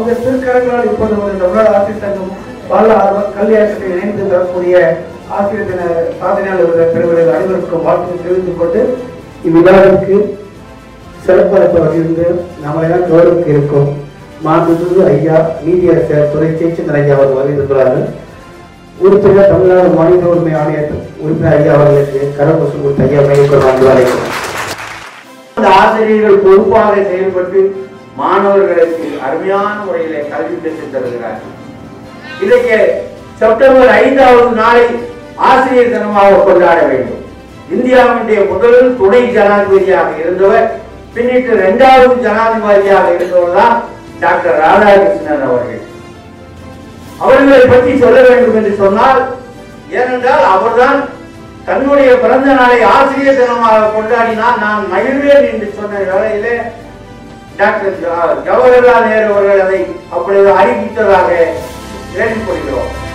அவங்க திருக்கரங்களால் இப்போது ஒரு தமிழ்நாடு ஆசிரியர் சங்கம் பல ஆர்வம் கல்வியாசத்தை இணைந்து தரக்கூடிய ஆசிரியர் தின சாதனையாளர்கள் பெறுவர்கள் அனைவருக்கும் வாழ்த்து தெரிவித்துக் கொண்டு இவ்விழாவிற்கு சிறப்பளிப்பு வகிர்ந்து நம்மளெல்லாம் கௌரவிக்க இருக்கும் மாண்புமிகு ஐயா நீதியரசர் துறை சேச்சந்திரன் ஐயா அவர்கள் வருகிறார்கள் உறுப்பினர் தமிழ்நாடு மனித உரிமை ஆணைய உறுப்பினர் ஐயா அவர்களுக்கு கரம்பசு கொடுத்த ஐயா மையக்குள் வாழ்ந்து அழைக்கிறோம் அந்த ஆசிரியர்கள் பொறுப்பாக செயல்பட்டு மாணவர்களுக்கு அருமையான முறையிலே கல்வி பெற்றுத் தருகிறார்கள் இன்றைக்கு செப்டம்பர் ஐந்தாவது நாளை ஆசிரியர் தினமாக கொண்டாட வேண்டும் இந்தியாவினுடைய முதல் துணை ஜனாதிபதியாக இருந்தவர் பின்னிட்டு இரண்டாவது ஜனாதிபதியாக இருந்தவர் தான் டாக்டர் ராதாகிருஷ்ணன் அவர்கள் அவர்களை பற்றி சொல்ல வேண்டும் என்று சொன்னால் ஏனென்றால் அவர்தான் தன்னுடைய பிறந்த நாளை ஆசிரியர் தினமாக கொண்டாடினால் நான் மகிழ்வேன் என்று சொன்ன வேளையிலே டாக்டர் ஜவஹர்லால் நேரு அவர்கள் அதை அப்பொழுது அறிவித்ததாக கேள்விப்படுகிறோம்